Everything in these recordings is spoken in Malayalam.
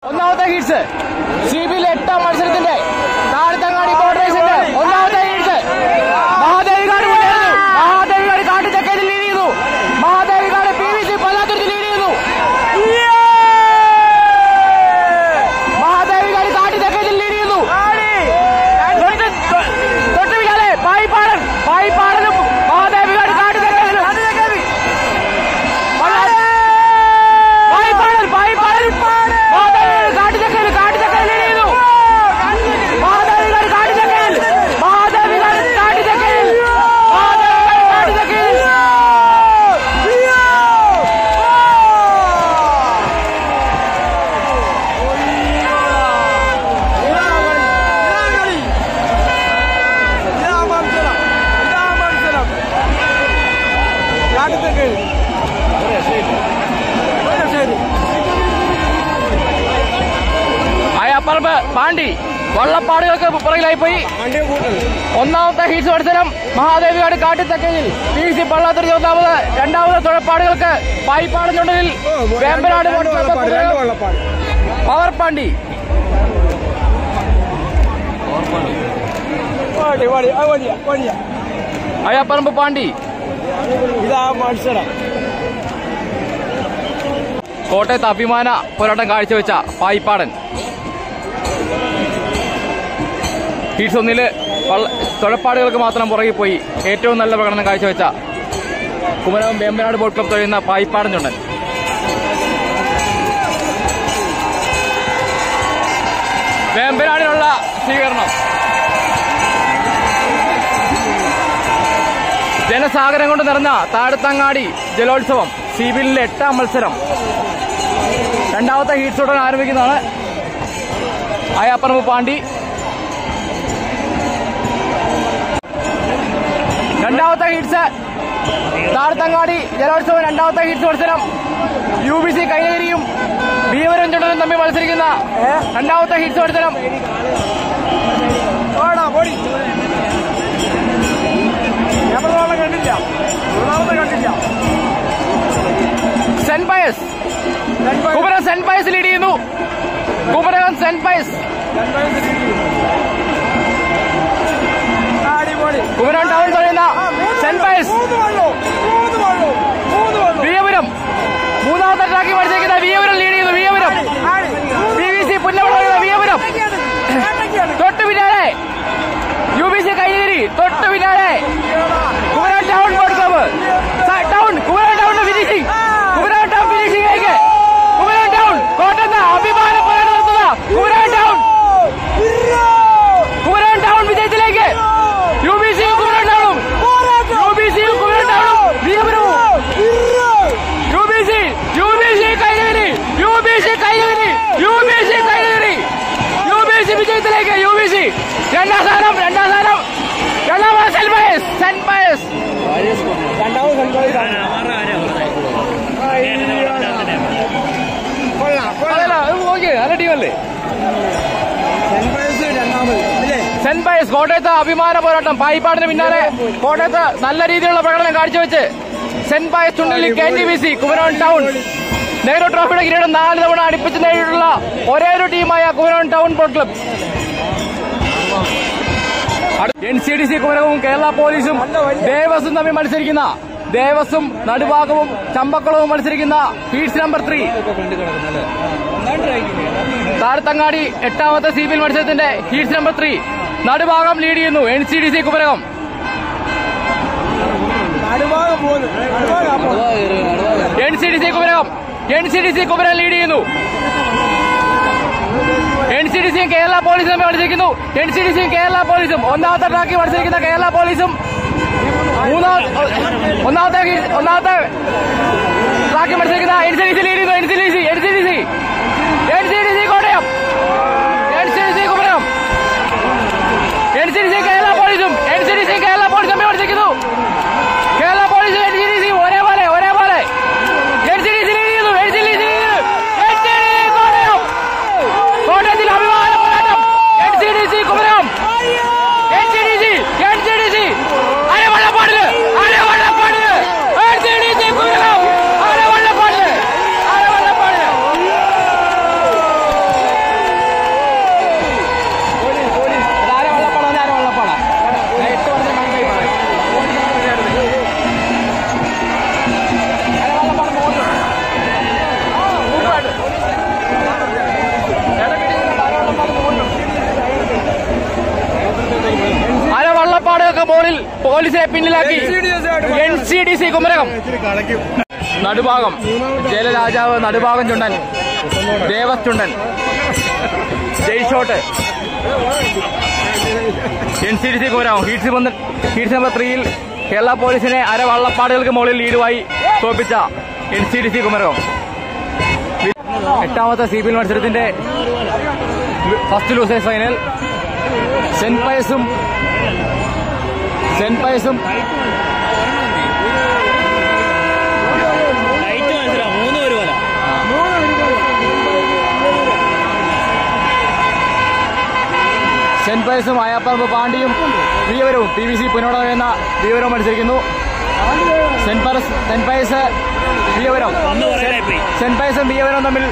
ഒന്നാമത്തെ ഹീറ്റ്സ് സി ബിയിലെ എട്ടാം മത്സരത്തിന്റെ താഴത്തങ്ങാടി ബോർഡേഴ്സിന്റെ ഒന്നാമത്തെ ഹീറ്റ്സ് മഹാദേവികാട് മുന്നേറുന്നു മഹാദേവികാട് കാട്ടുചക്കയിൽ ലീഡ് ചെയ്യുന്നു Mahadevikad P V C Pallathuruthy lead ചെയ്യുന്നു മഹാദേവികാട് കാട്ടുചക്കയിൽ ലീഡ് ചെയ്യുന്നു തൊട്ട് തൊട്ട് പിന്നാലെ പായിപ്പാടൻ പായിപ്പാടനും മഹാദേവികാട് കാട്ടുചക്കയിലും പായിപ്പാടൻ പായിപ്പാടൻ മഹാദേവികാട് കാട്ടുചക്കയിൽ കാട്ടുചക്കയിൽ ലീഡ് ചെയ്യുന്നു മഹാദേവികാട് കാട്ടുചക്കയിൽ മഹാദേവികാട് കാട്ടുചക്കയിൽ മഹാദേവികാട് കാട്ടുചക്കയിൽ അയാപ്പറമ്പ് പാണ്ടി വള്ളപ്പാടുകൾക്ക് പുറകിലായി പോയി ഒന്നാമത്തെ ഹീറ്റ്സ് മത്സരം മഹാദേവികാട് കാട്ടിത്തക്കയിൽ പി സി പള്ളാത്തുരുത്തി ഒന്നാമത് രണ്ടാമത് തുഴപ്പാടുകൾക്ക് പായിപ്പാട് ചുണ്ടലിൽ വേമ്പനാട് പവർ പാണ്ടി അയാപ്പറമ്പ് പാണ്ടി ഇതാ മത്സരം കോട്ടയത്ത് അഭിമാന പോരാട്ടം കാഴ്ചവെച്ച പായിപ്പാടൻ ഹീറ്റ്സ് ഒന്നില് വള്ള- തുഴപ്പാടുകൾക്ക് മാത്രം പുറകിൽ പോയി ഏറ്റവും നല്ല പ്രകടനം കാഴ്ചവെച്ച കുമരകം വേമ്പനാട് ബോട്ട് ക്ലബ് തൊഴിയുന്ന പായിപ്പാടൻ ചുണ്ടൻ വേമ്പനാടിനുള്ള സ്വീകരണം ജനസാഗരം കൊണ്ട് നിറഞ്ഞ താഴത്തങ്ങാടി ജലോത്സവം സിബിലിലെ എട്ടാം മത്സരം രണ്ടാമത്തെ ഹീറ്റ്സ് ഉടൻ ആരംഭിക്കുന്നതാണ് അയാപ്പറമ്പ് പാണ്ടി രണ്ടാമത്തെ ഹീറ്റ്സ് താഴത്തങ്ങാടി ജലോത്സവം രണ്ടാമത്തെ ഹീറ്റ്സ് മത്സരം യു ബി സി കൈനഗിരിയും ഭീമരും ചുണ്ടനും തമ്മിൽ മത്സരിക്കുന്ന രണ്ടാമത്തെ ഹീറ്റ്സ് മത്സരം ഓടാ ഓടി ക്യാമറ കണ്ടില്ല മൂന്നാമത്തെ കണ്ടില്ല saint Pius Kumarakom saint Pius lead ചെയ്യുന്നു കുമരകം സെന്റ് പയസ് അടിപൊളി കുമരകം ടൗൺ പറയുന്ന സെന്റ് പയസ് മൂന്ന് വള്ളോ മൂന്ന് വള്ളോ മൂന്ന് വള്ളോ വിയപുരം മൂന്നാമത്തെ ട്രാക്കിൽ മത്സരിക്കുന്ന വിയപുരം ലീഡ് ചെയ്യുന്നു Veeyapuram P V C Punnamada പറയുന്ന വിയപുരം തൊട്ട് പിന്നാലെ യു ബി സി കൈനഗിരി തൊട്ട് പിന്നാലെ കുമരകം ടൗൺ ബോട്ട് ക്ലബ്ബ് സ- town Kumarakom town finishing Kumarakom town ഫിനിഷിംഗിലേക്ക് കുമരകം ടൗൺ കോട്ടയത്ത് അഭിമാന പോരാട്ടം നടത്തുന്ന കുമരകം ടൗൺ കുമരകം ടൗൺ വിജയത്തിലേക്ക് യു ബി സി കുമരകം ടൗണും യു ബി സി കുമരകം ടൗണും വിയപുരവും U B C U B C Kainakary U B C Kainakary U B C Kainakary U B C വിജയത്തിലേക്ക് യു ബി സി രണ്ടാം സ്ഥാനം രണ്ടാം സ്ഥാനം രണ്ടാമത് സെന്റ് പയസ് സെന്റ് പയസ് രണ്ടാമത് സൽക്കാരം കൊള്ളാം കൊള്ളാം അതല്ല അത് നോക്കി നല്ല ടീമല്ലേ സെൻപയസ് രണ്ടാമത് അല്ലേ സെന്റ് പയസ് കോട്ടയത്ത് അഭിമാന പോരാട്ടം പായിപ്പാടിന് പിന്നാലെ കോട്ടയത്ത് നല്ല രീതിയിലുള്ള പ്രകടനം കാഴ്ചവെച്ച് സെന്റ് പയസ് ചുണ്ടലി K T B C Kumarakom town Nehru ട്രോഫിയുടെ കിരീടം നാല് തവണ അടുപ്പിച്ച് നേടിയിട്ടുള്ള ഒരേ ഒരു ടീമായ Kumarakom town boat club N C D C കുമരകവും കേരള പോലീസും ദേവസും തമ്മിൽ മത്സരിക്കുന്ന ദേവസും നടുഭാഗവും ചമ്പക്കുളവും മത്സരിക്കുന്ന ഹീറ്റ്സ് നമ്പർ ത്രീ താരത്തങ്ങാടി എട്ടാമത്തെ സി ബി എൽ മത്സരത്തിന്റെ heats number three Nadubhagam lead ചെയ്യുന്നു N C D C Kumarakom Nadubhagam പോകുന്നു നടുഭാഗം പോകുന്നു. N C D C Kumarakom N C D C Kumarakom lead ചെയ്യുന്നു എൻ സി ഡി സിയും കേരള പോലീസും തമ്മിൽ മത്സരിക്കുന്നു എൻ സി ഡി സിയും കേരള പോലീസും ഒന്നാമത്തെ ട്രാക്കിൽ മത്സരിക്കുന്ന കേരള പോലീസും മൂന്നാമത്തെ ഒന്നാമത്തെ ഹീ- ഒന്നാമത്തെ ട്രാക്കിൽ മത്സരിക്കുന്ന N C D C lead ചെയ്യുന്നു N C D C N C D C N C D C Kottayam N C D C Kumarakom N C D C Kerala പോലീസും N C D C Kerala പോലീസും തമ്മിൽ മത്സരിക്കുന്നു കേരള പോലീസും എൻ സി ഡി സി ഒരേപോലെ ഒരേപോലെ N C D C lead ചെയ്യുന്നു N C D C N C D C Kottayam കോട്ടയത്തിൽ അഭിമാന പോരാട്ടം N C D C Kumarakom N C D C N C D C അരവള്ളപ്പാടില് അരവള്ളപ്പാടില് N C D C Kumarakom അരവള്ളപ്പാടില് അരവള്ളപ്പാടില് ഉള്ള ബോളിൽ പോലീസിനെ പിന്നിലാക്കി N C D C Kumarakom Nadubhagam ജയലരാജാവ് നടുഭാഗം ചുണ്ടൻ ദേവസ് ചുണ്ടൻ ജയ്ഷോട്ട് N C D C Kumarakom heats പന്ത് ഹീറ്റ്സ് നമ്പർ ത്രീയിൽ കേരള പോലീസിനെ അര വള്ളപ്പാടുകൾക്ക് മുകളിൽ ലീഡുമായി തോൽപ്പിച്ച N C D C Kumarakom എട്ടാമത്തെ സി പി എൽ മത്സരത്തിന്റെ ഫസ്റ്റ് ലൂസേഴ്സ് ഫൈനൽ സെന്റ് പയസും സെന്റ് പയസും ലൈറ്റ് മനസ്സിലാവും മൂന്ന് പേര് പോലെ സെന്റ് പയസും ആയാപ്പറമ്പ് പാണ്ടിയും വീവരവും പി വി സി പുനോടം എന്ന വീവരവും മത്സരിക്കുന്നു സെന്റ് പയസ് സെന്റ് പയസ് വീവരം ഒന്ന് പറയാനായിപ്പോയി സെന്റ് പയസും വീവരവും തമ്മിൽ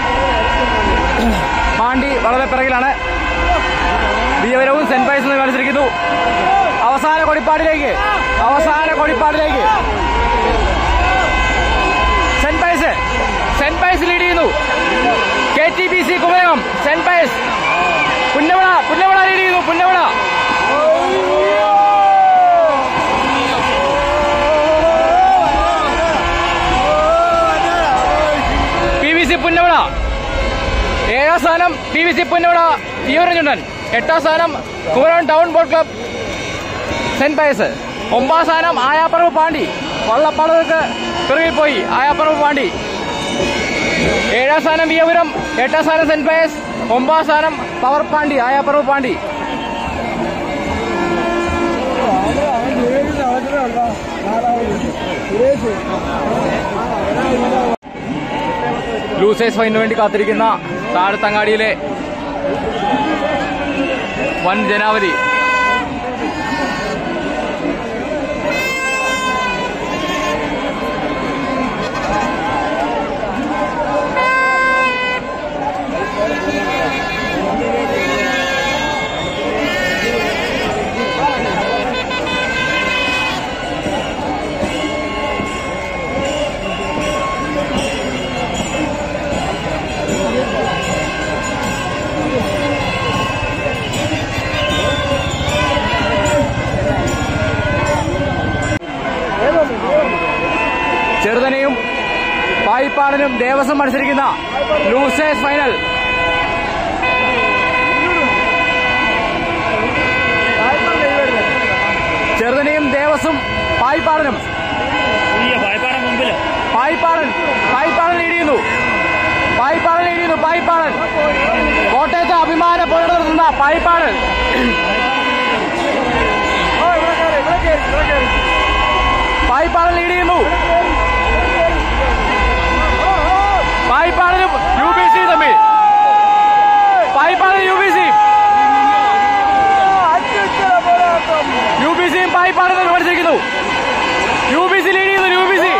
പാണ്ടി വളരെ പിറകിലാണ് വീവരവും സെന്റ് പയസും തമ്മിൽ മത്സരിക്കുന്നു അവസാന കൊടിപ്പാടിലേക്ക് അവസാന കൊടിപ്പാടിലേക്ക് saint Pius saint Pius lead ചെയ്യുന്നു K T B C Kumarakom saint Pius Punnamada Punnamada lead ചെയ്യുന്നു Punnamada P V C Punnamada ഏഴാം സ്ഥാനം പി വി സി പുന്നമണ ഈവരഞ്ചുണ്ടൻ എട്ടാം സ്ഥാനം Kumarakom town boat club saint Pius ഒമ്പതാം സ്ഥാനം ആയാപ്പറവ് പാണ്ടി വള്ളപ്പാടുകൾക്ക് പിറകിൽ പോയി ആയാപ്പറവ് പാണ്ടി ഏഴാം സ്ഥാനം വിയപുരം എട്ടാം സ്ഥാനം സെന്റ് പയസ് ഒമ്പതാം സ്ഥാനം പവർ പാണ്ടി ആയാപ്പറവ് പാണ്ടി ലൂസേഴ്സ് ഫൈനു വേണ്ടി കാത്തിരിക്കുന്ന താഴത്തങ്ങാടിയിലെ വൻ ജനാവലി ചെറുതനെയും പായിപ്പാടനും ദേവസ്വം മത്സരിക്കുന്ന ലൂസേഴ്സ് ഫൈനൽ ചെറുതനെയും ദേവസ്വം പായിപ്പാടനും പുതിയ പായപ്പാടം മുമ്പില് പായിപ്പാടൻ പായിപ്പാടൻ ലീഡ് ചെയ്യുന്നു പായിപ്പാടൻ ലീഡ് ചെയ്യുന്നു പായിപ്പാടൻ കോട്ടയത്തെ അഭിമാന പോരാട്ടം നടത്തുന്ന പായിപ്പാടൻ പായിപ്പാടൻ ലീഡ് ചെയ്യുന്നു പായിപ്പാടനും യു ബി സി തമ്മിൽ Payippadan U B C U B സിയും പായിപ്പാടനും തമ്മിൽ മത്സരിക്കുന്നു യു ബി സി ലീഡ് ചെയ്യുന്നു U B C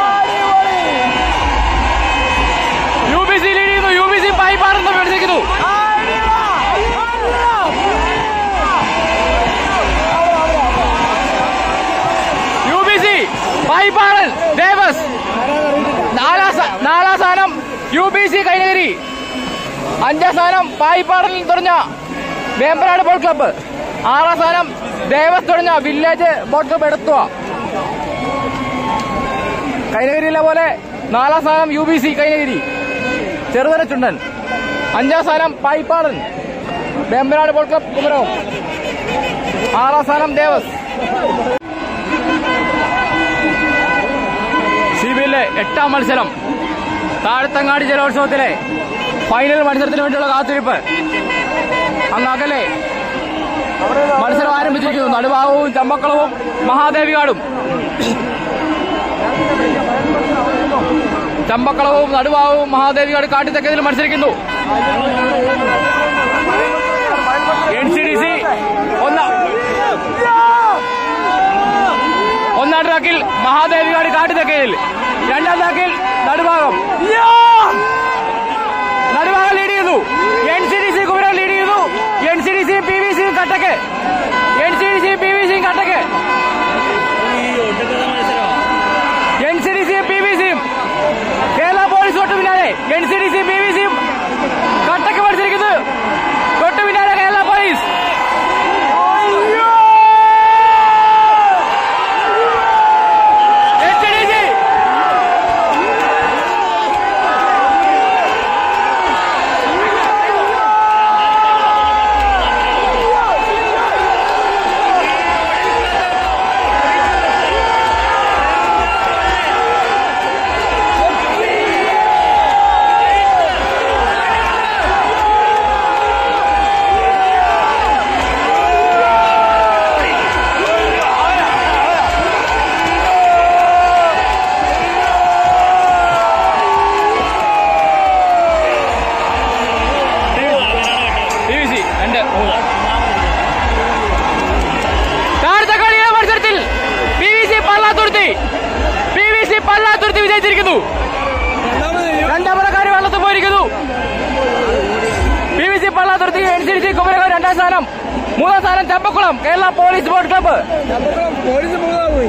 U B C lead ചെയ്യുന്നു യു ബി സി പായിപ്പാടൻ തമ്മിൽ മത്സരിക്കുന്നു U B C Payippadan Devas നാലാം സ്ഥാ- നാലാം സ്ഥാനം യു ബി സി കൈനഗിരി അഞ്ചാം സ്ഥാനം പായിപ്പാടനിൽ തുടങ്ങ വേമ്പനാട് ബോട്ട് ക്ലബ്ബ് ആറാം സ്ഥാനം ദേവസ് തുടങ്ങ വില്ലേജ് ബോട്ട് ക്ലബ്ബ് എടുത്തുക കൈനഗിരിയിലെ പോലെ നാലാം സ്ഥാനം യു ബി സി കൈനഗിരി ചെറുതര ചുണ്ടൻ അഞ്ചാം സ്ഥാനം പായിപ്പാടൻ വേമ്പനാട് ബോട്ട് ക്ലബ്ബ് കുമരകം ആറാം സ്ഥാനം ദേവസ് സി ബി എല്ലിലെ എട്ടാം മത്സരം താഴത്തങ്ങാടി ജലോത്സവത്തിലെ ഫൈനൽ മത്സരത്തിന് വേണ്ടിയുള്ള കാത്തിരിപ്പ് അങ്ങ് അകലെ മത്സരം ആരംഭിച്ചിരിക്കുന്നു നടുഭാഗവും ചമ്പക്കളവും മഹാദേവികാടും ചമ്പക്കളവും നടുഭാഗവും മഹാദേവികാട് കാട്ടിത്തക്കതിൽ മത്സരിക്കുന്നു എൻ സി ഡി സി ഒന്നാം ഒന്നാം ട്രാക്കിൽ മഹാദേവികാട് കാട്ടിത്തക്കയിൽ രണ്ടാം ട്രാക്കിൽ നടുഭാഗം നടുഭാഗം ലീഡ് ചെയ്യുന്നു എൻ സി ഡി സി കുമരൻ ലീഡ് ചെയ്യുന്നു N C D C P V C കട്ടക്ക് N C D C P V C കട്ടക്ക് ഈ ഒടുക്കത്തെ മത്സരം N C D C P V സിയും കേരള പോലീസ് തൊട്ട് പിന്നാലെ N C D C P V സിയും കട്ടക്ക് മത്സരിക്കുന്നത് തൊട്ട് പിന്നാലെ കേരള പോലീസ് വിജയിച്ചിരിക്കുന്നു രണ്ടാമതക്കാർ വെള്ളത്തിൽ പോയിരിക്കുന്നു P V C Pallathuruthy N C D C Kumarakom രണ്ടാം സ്ഥാനം മൂന്നാം സ്ഥാനം Champakulam Kerala police boat club police മൂന്നാ പോയി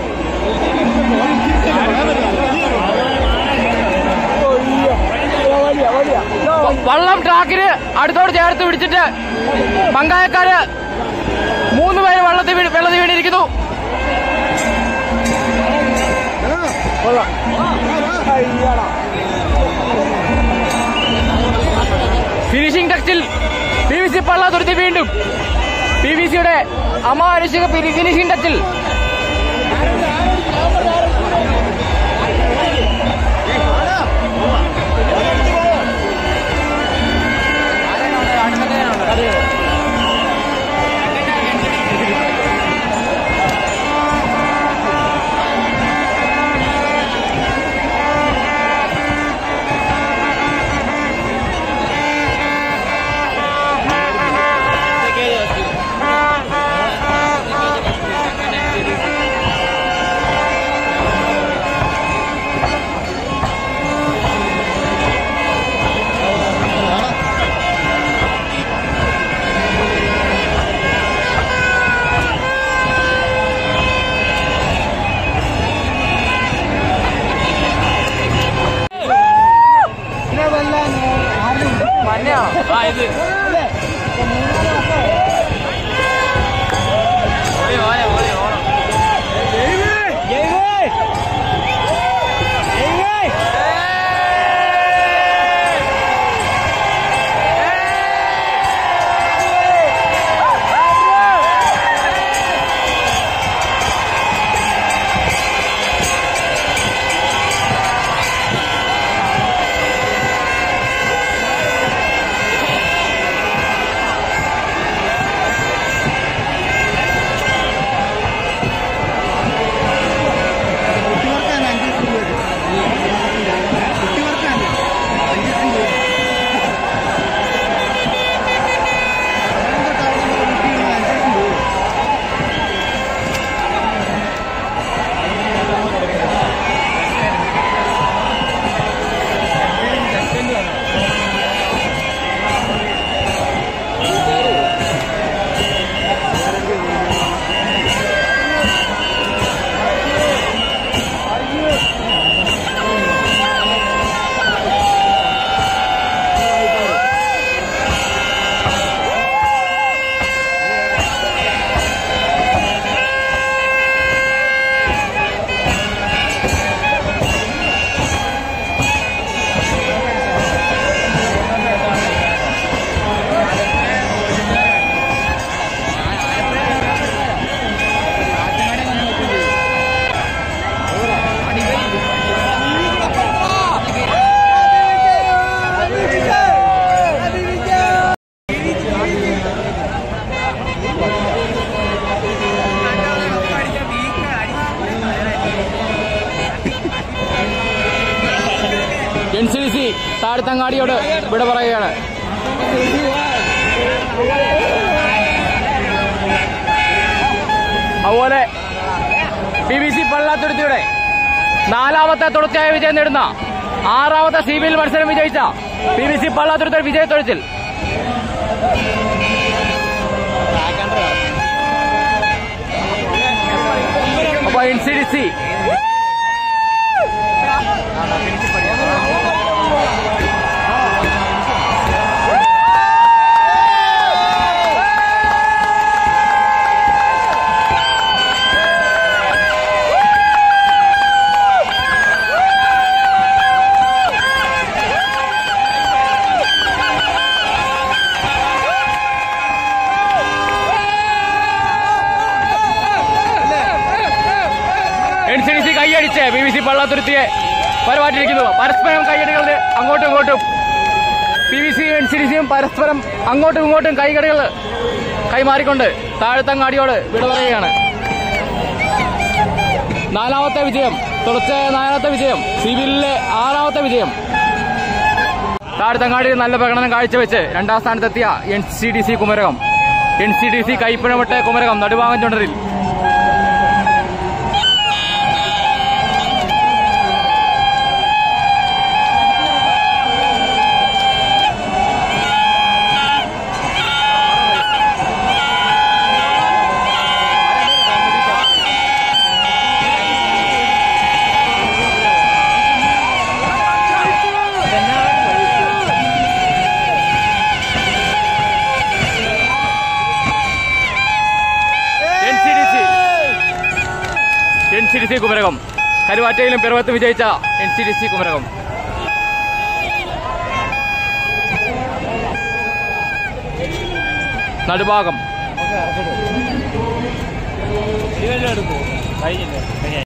വലിയ വലിയ വള്ളം ട്രാക്കിന് അടുത്തോട് ചേർത്ത് പിടിച്ചിട്ട് പങ്കായക്കാര് മൂന്ന് പേര് വള്ളത്തിൽ വീണ്- വെള്ളത്തിൽ വീണിരിക്കുന്നു അയ്യാടാ ഫിനിഷിംഗ് ടച്ചിൽ പി വി സി പള്ളാതുരുത്തി വീണ്ടും പി വി സിയുടെ അമാനുഷിക ഫിനി- ഫിനിഷിംഗ് ടച്ചിൽ എൻ സി സി താഴത്തങ്ങാടിയോട് വിട പറയുകയാണ് അതുപോലെ പി ബി സി പള്ളാത്തുരുത്തിയുടെ നാലാമത്തെ തുടർച്ചയായ വിജയം നേടുന്ന ആറാമത്തെ സി ബി എൽ മത്സരം വിജയിച്ച പി ബി സി പള്ളാത്തുരുത്തി വിജയത്തൊഴിച്ചിൽ അപ്പൊ N C D C N C D C കൈയടിച്ച് ബി ബി സി പള്ളാത്തുരുത്തിയെ പരമാറ്റിരിക്കുന്നു പരസ്പരം കൈയടികൾ അങ്ങോട്ടും ഇങ്ങോട്ടും P V C N C D സിയും പരസ്പരം അങ്ങോട്ടും ഇങ്ങോട്ടും കൈകടികൾ കൈമാറിക്കൊണ്ട് താഴത്തങ്ങാടിയോട് വിട പറയുകയാണ് നാലാമത്തെ വിജയം തുടർച്ചയായ നാലാമത്തെ വിജയം സി ബിയിലെ ആറാമത്തെ വിജയം താഴത്തങ്ങാടി നല്ല പ്രകടനം കാഴ്ചവെച്ച് രണ്ടാം സ്ഥാനത്തെത്തിയ N C D C Kumarakom N C D C കൈപ്പിഴമിട്ട് കുമരകം നടുവാങ്ങൻ ചുണ്ടരിൽ ഡി സി കുമരകം കരുവാറ്റയിലും പിറവത്ത് വിജയിച്ച N C D C Kumarakom Nadubhagam കഴിഞ്ഞില്ലേ